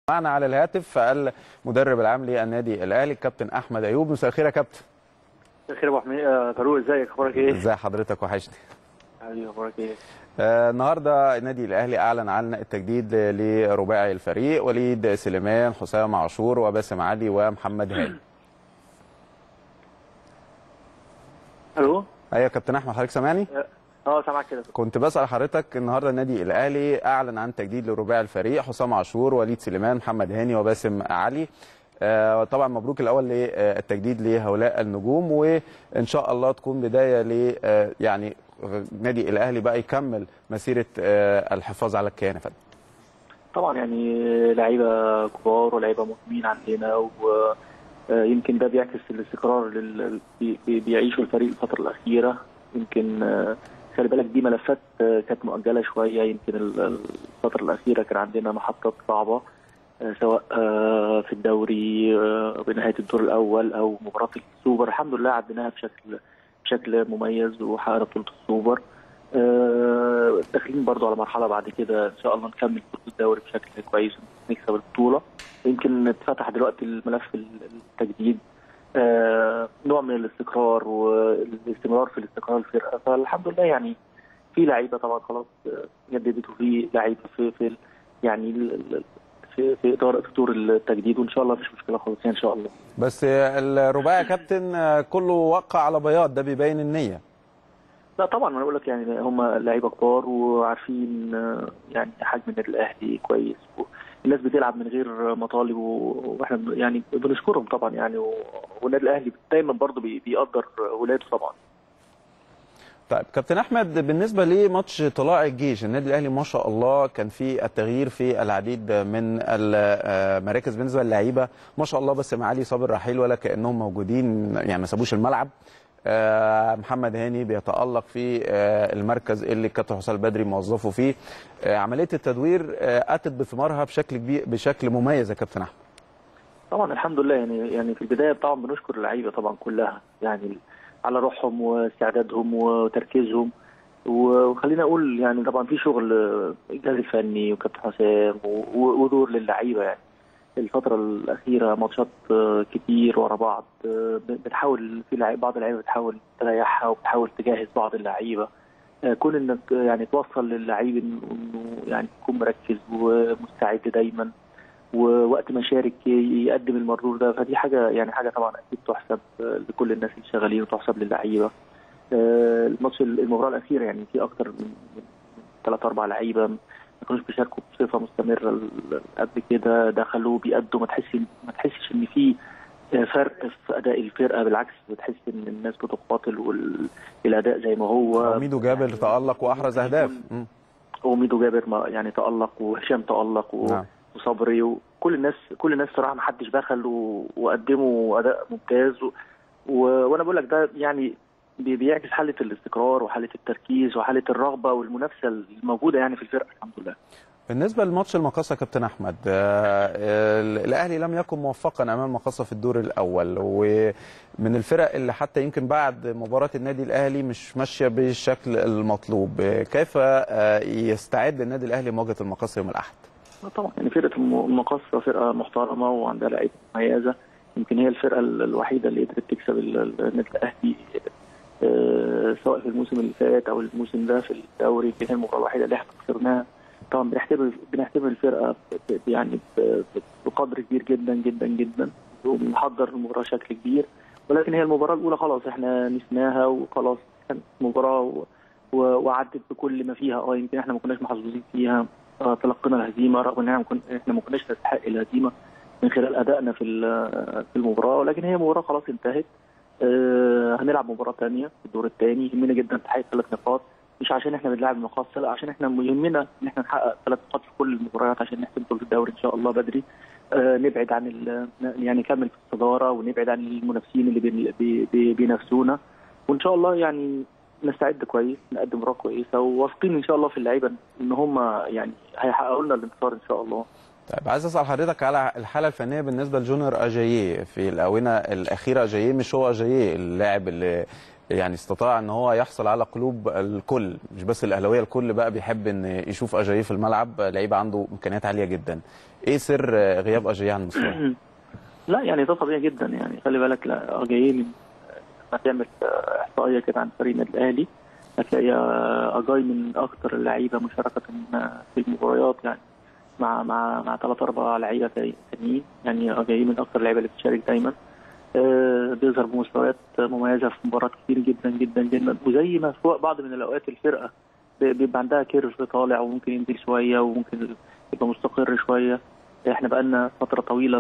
معنا على الهاتف المدرب العام للنادي الاهلي الكابتن احمد ايوب مساء الخير يا كابتن خير ابو حميد آه، فاروق ازيك اخبارك ايه؟ ازي حضرتك وحشني حبيبي اخبارك ايه؟ آه، النهارده النادي الاهلي اعلن عن التجديد لرباعي الفريق وليد سليمان حسام عاشور وباسم علي ومحمد هاني الو ايوه يا كابتن احمد حضرتك سامعني اه سامعك كده كنت بسال حضرتك النهارده النادي الاهلي اعلن عن تجديد لرباعي الفريق حسام عاشور وليد سليمان محمد هاني وباسم علي آه، طبعا مبروك الاول للتجديد لهؤلاء النجوم وان شاء الله تكون بدايه ل آه، يعني النادي الاهلي بقى يكمل مسيره آه، الحفاظ على الكيان يا فندم طبعا يعني لعيبه كبار ولاعيبه مهمين عندنا ويمكن ده بيعكس الاستقرار اللي بيعيشه الفريق الفتره الاخيره يمكن آه، خلي بالك دي ملفات آه، كانت مؤجله شويه يمكن ال- الفتره الاخيره كان عندنا محطات صعبه آه، سواء آه، في الدوري آه، بنهايه الدور الاول او مباراه السوبر الحمد لله عديناها بشكل بشكل مميز وحققنا بطوله السوبر آه، داخلين برضو على مرحله بعد كده ان شاء الله نكمل بطوله الدوري بشكل كويس نكسب البطوله يمكن اتفتح دلوقتي الملف التجديد آه، نوع من الاستقرار والاستمرار في الاستقرار الفرقه فالحمد لله يعني في لعيبه طبعا خلاص آه، جددت وفي لعيبه في في ال- يعني ال- ال- في في اداره في دور التجديد وان شاء الله مفيش مشكله خالص يعني ان شاء الله بس الرباعي يا كابتن آه، كله وقع على بياض ده بيبين النيه لا طبعا انا بقول لك يعني هم لعيبه كبار وعارفين آه، يعني حجم النادي الاهلي كويس الناس بتلعب من غير مطالب و- واحنا بن- يعني بنشكرهم طبعا يعني و- والنادي الاهلي دايما برضه بي- بيقدر ولاده طبعا طيب كابتن احمد بالنسبه لماتش طلاع الجيش النادي الاهلي ما شاء الله كان في التغيير في العديد من المراكز بالنسبه للعيبه ما شاء الله بس معالي صابر رحيل ولا كانهم موجودين يعني ما سابوش الملعب آه، محمد هاني بيتالق في آه، المركز اللي الكابتن حسام البدري موظفه فيه آه، عمليه التدوير آه، اتت بثمارها بشكل كبير بشكل مميز يا كابتن احمد طبعا الحمد لله يعني يعني في البدايه طبعا بنشكر اللعيبه طبعا كلها يعني على روحهم واستعدادهم وتركيزهم وخلينا اقول يعني طبعا في شغل الجهاز الفني وكابتن حسام و- ودور للعيبه يعني الفترة الأخيرة ماتشات آه، كتير ورا بعض آه، بتحاول في لعيبة بعض اللعيبة بتحاول تريحها وبتحاول تجهز بعض اللعيبة آه، كون انك آه، يعني توصل للعيب إنه- انه يعني يكون مركز ومستعد دايما ووقت ما يشارك ي- يقدم المردود ده فدي حاجة يعني حاجة طبعا أكيد تحسب آه، لكل الناس اللي شغالين وتحسب للعيبة آه، الماتش المباراة الأخيرة يعني في أكتر من من ثلاث أربع لعيبة ما كانوش بيشاركوا بصفه مستمره ال- قبل كده دخلوا بيأدوا ما تحسش ما تحسش ان في فرق في اداء الفرقه بالعكس بتحس ان الناس بتقاتل والاداء زي ما هو ميدو جابر تالق واحرز اهداف مم. وميدو جابر ما يعني تألق وهشام تألق و... نعم. وصبري وكل الناس كل الناس صراحه ما حدش بخل و... وقدموا اداء ممتاز و... و... وانا بقول لك ده يعني بي- بيعكس حاله الاستقرار وحاله التركيز وحاله الرغبه والمنافسه الموجوده يعني في الفرقه الحمد لله بالنسبه لماتش المقاصه كابتن احمد آه، آه، الاهلي لم يكن موفقا امام المقاصه في الدور الاول ومن الفرق اللي حتى يمكن بعد مباراه النادي الاهلي مش ماشيه بالشكل المطلوب آه، كيف آه، يستعد النادي الاهلي لمواجهه المقاصه يوم الاحد آه طبعا يعني فرقه الم- المقاصه فرقه محترمه وعندها لعيبه مميزه يمكن هي الفرقه ال- الوحيده اللي قدرت تكسب ال- ال- النادي الاهلي آه، سواء في الموسم اللي فات او الموسم ده في الدوري كانت هي المباراه الوحيده اللي احنا خسرناها طبعا بنحترم بنحترم الفرقه ب- ب- يعني ب- ب- بقدر كبير جدا جدا جدا وبنحضر المباراه بشكل كبير ولكن هي المباراه الاولى خلاص احنا نسيناها وخلاص كانت مباراه و- و- وعدت بكل ما فيها اه يمكن احنا ما كناش محظوظين فيها آه، تلقينا الهزيمه رغم ان احنا ما كن- احنا ما كناش نستحق الهزيمه من خلال ادائنا في ال- في المباراه ولكن هي مباراه خلاص انتهت آه، هنلعب مباراه ثانيه في الدور الثاني يهمنا جدا تحقيق ثلاث نقاط مش عشان احنا بنلعب المقاصه لا عشان احنا يهمنا ان احنا نحقق ثلاث نقاط في كل المباريات عشان نحسم بطوله الدوري ان شاء الله بدري آه، نبعد عن ال- يعني نكمل في الصداره ونبعد عن المنافسين اللي بين- بي- بي- بينافسونا وان شاء الله يعني نستعد كويس نقدم مباراه كويسه وواثقين ان شاء الله في اللعيبه ان هم يعني هيحققوا لنا الانتصار ان شاء الله طيب عايز اسال حضرتك على الحاله الفنيه بالنسبه لجونيور اجاييه في الاونه الاخيره اجاييه مش هو اجاييه اللاعب اللي يعني استطاع ان هو يحصل على قلوب الكل مش بس الاهلاويه الكل بقى بيحب ان يشوف اجاييه في الملعب لعيب عنده امكانيات عاليه جدا ايه سر غياب اجاييه عن المستوى؟ لا يعني ده طبيعي جدا يعني خلي بالك لا اجاييه لما تعمل احصائيه كده عن فريق النادي الاهلي هتلاقي اجاي من اكثر اللعيبه مشاركه في المباريات يعني مع مع مع ثلاث اربع لعيبه تانيين يعني اجاييه من اكثر اللعيبه اللي بتشارك دايما آه بيظهر بمستويات مميزه في مباريات كتير جدا جدا جدا وزي ما في بعض من الاوقات الفرقه بيبقى عندها كيرف طالع وممكن ينزل شويه وممكن يبقى مستقر شويه احنا بقالنا فتره طويله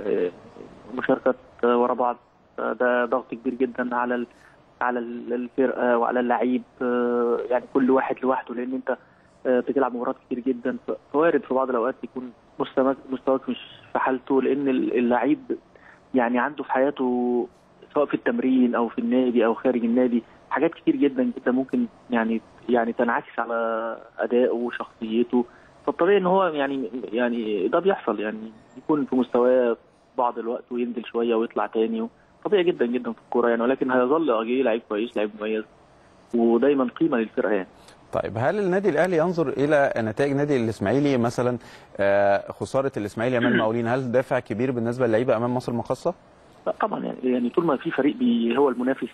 مشاركات ورا بعض ده ضغط كبير جدا على على الفرقه وعلى اللعيب يعني كل واحد لوحده لان انت بتلعب مباريات كتير جدا فوارد في بعض الاوقات يكون مستواك مستواك مش في حالته لان اللعيب يعني عنده في حياته سواء في التمرين او في النادي او خارج النادي حاجات كتير جدا جدا ممكن يعني يعني تنعكس على ادائه وشخصيته فالطبيعي ان هو يعني يعني ده بيحصل يعني يكون في مستواه بعض الوقت وينزل شويه ويطلع تاني طبيعي جدا جدا في الكوره يعني ولكن هيظل اجي لعيب كويس لعيب مميز ودايما قيمه للفرقه يعني طيب هل النادي الاهلي ينظر الى نتائج نادي الاسماعيلي مثلا خساره الاسماعيلي امام المقاولين هل دافع كبير بالنسبه للعيبه امام مصر المقاصه؟ لا طبعا يعني يعني طول ما في فريق بي هو المنافس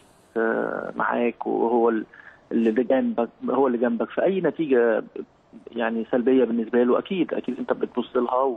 معاك وهو اللي جنبك هو اللي جنبك في اي نتيجه يعني سلبيه بالنسبه له اكيد اكيد انت بتبص لها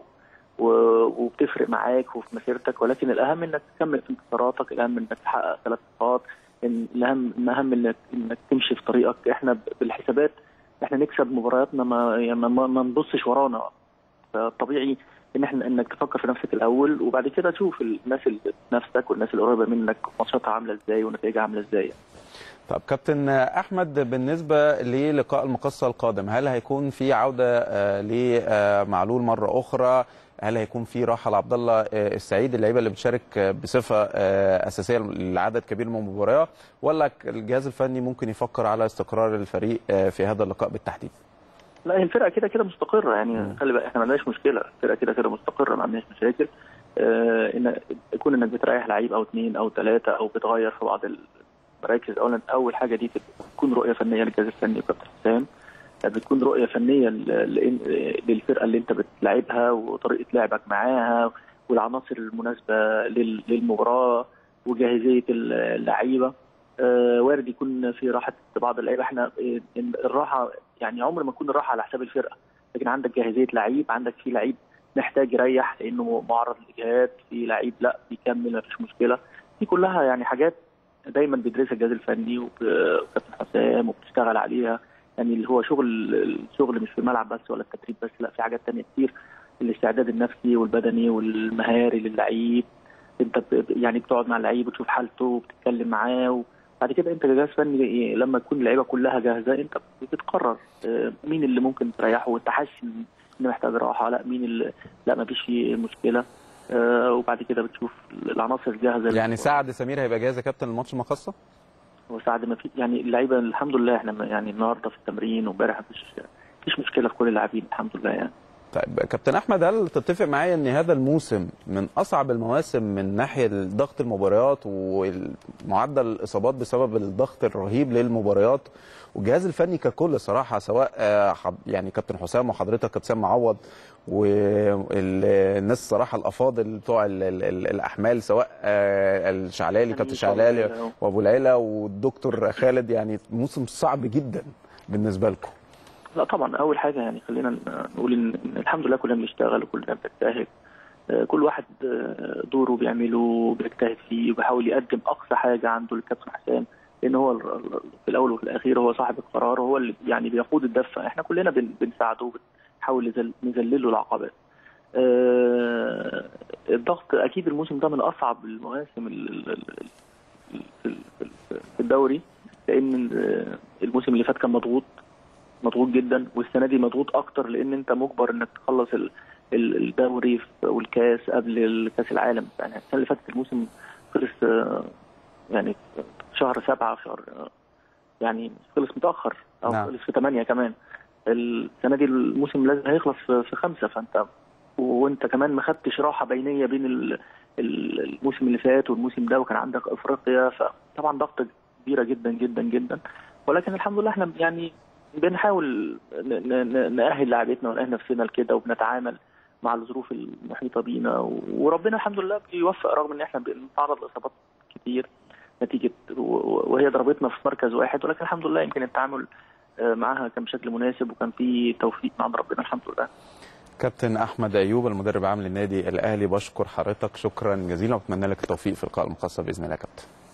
وبتفرق معاك وفي مسيرتك ولكن الاهم انك تكمل في انتصاراتك الاهم انك تحقق ثلاث نقاط الاهم الاهم انك انك تمشي في طريقك احنا بالحسابات احنا نكسب مبارياتنا ما يعني ما, ما نبصش ورانا فطبيعي ان احنا انك تفكر في نفسك الاول وبعد كده تشوف الناس اللي نفسك والناس القريبه منك ماتشاتها عامله ازاي ونتائجها عامله ازاي طب كابتن احمد بالنسبه للقاء المقصه القادم هل هيكون في عوده لمعلول مره اخرى هل هيكون في راحه لعبد الله السعيد اللعيبه اللي بتشارك بصفه اساسيه لعدد كبير من المباريات ولا الجهاز الفني ممكن يفكر على استقرار الفريق في هذا اللقاء بالتحديد؟ لا هي الفرقه كده كده مستقره يعني خلي بالك احنا ما عندناش مشكله الفرقه كده كده مستقره ما عندناش مشاكل آه ان يكون انك بتريح لعيب او اثنين او ثلاثه او بتغير في بعض المراكز اولا اول حاجه دي بتكون رؤيه فنيه للجهاز الفني وكابتن حسام بتكون رؤيه فنيه للفرقه اللي انت بتلعبها وطريقه لعبك معاها والعناصر المناسبه للمباراه وجاهزيه اللعيبه آه وارد يكون في راحه بعض اللعيبه احنا الراحه يعني عمر ما تكون الراحه على حساب الفرقه لكن عندك جاهزيه لعيب عندك في لعيب محتاج يريح لانه معرض للاجهاد في لعيب لا بيكمل ما فيش مشكله دي كلها يعني حاجات دايما بيدرسها الجهاز الفني وكابتن حسام وبتشتغل عليها يعني اللي هو شغل الشغل مش في الملعب بس ولا التدريب بس لا في حاجات تانية كتير الاستعداد النفسي والبدني والمهاري للعيب انت يعني بتقعد مع اللعيب وتشوف حالته وبتتكلم معاه بعد كده انت كجهاز فني لما تكون اللعيبه كلها جاهزه انت بتقرر مين اللي ممكن تريحه وانت حاسس ان محتاج راحه لا مين اللي لا ما فيش مشكله وبعد كده بتشوف العناصر الجاهزه يعني سعد سمير هيبقى جاهز يا كابتن الماتش المخصص؟ هو سعد ما في يعني اللعيبه الحمد لله احنا يعني النهارده في التمرين وامبارح مفيش مفيش مشكله في كل اللاعبين الحمد لله يعني طيب كابتن احمد هل تتفق معايا ان هذا الموسم من اصعب المواسم من ناحيه ضغط المباريات ومعدل الاصابات بسبب الضغط الرهيب للمباريات والجهاز الفني ككل صراحه سواء يعني كابتن حسام وحضرتك كابتن معوض والناس صراحه الافاضل بتوع الاحمال سواء الشعلالي كابتن شعلالي وابو العيله والدكتور خالد يعني موسم صعب جدا بالنسبه لكم لا طبعا اول حاجه يعني خلينا نقول ان الحمد لله كلنا بنشتغل وكلنا بنجتهد كل واحد دوره بيعمله بيجتهد فيه وبيحاول يقدم اقصى حاجه عنده للكابتن حسام لان هو في الاول وفي الاخير هو صاحب القرار وهو اللي يعني بيقود الدفه احنا كلنا بنساعده وبنحاول نذلله العقبات الضغط اكيد الموسم ده من اصعب المواسم في الدوري لان الموسم اللي فات كان مضغوط مضغوط جدا والسنه دي مضغوط اكتر لان انت مجبر انك تخلص الدوري والكاس قبل كاس العالم يعني السنه اللي فاتت الموسم خلص يعني شهر سبعة شهر يعني خلص متاخر او نعم. خلص في ثمانية كمان السنه دي الموسم لازم هيخلص في خمسة فانت وانت كمان ما خدتش راحه بينيه بين الموسم اللي فات والموسم ده وكان عندك افريقيا فطبعا ضغط كبيره جدا جدا جدا ولكن الحمد لله احنا يعني بنحاول نأهل لعبتنا ونأهل نفسنا لكده وبنتعامل مع الظروف المحيطه بينا وربنا الحمد لله بيوفق رغم ان احنا بنتعرض لاصابات كتير نتيجه وهي ضربتنا في مركز واحد ولكن الحمد لله يمكن التعامل معها كان بشكل مناسب وكان في توفيق من عند ربنا الحمد لله. كابتن احمد ايوب المدرب العام للنادي الاهلي بشكر حضرتك شكرا جزيلا واتمنى لك التوفيق في اللقاء المقصر باذن الله يا كابتن.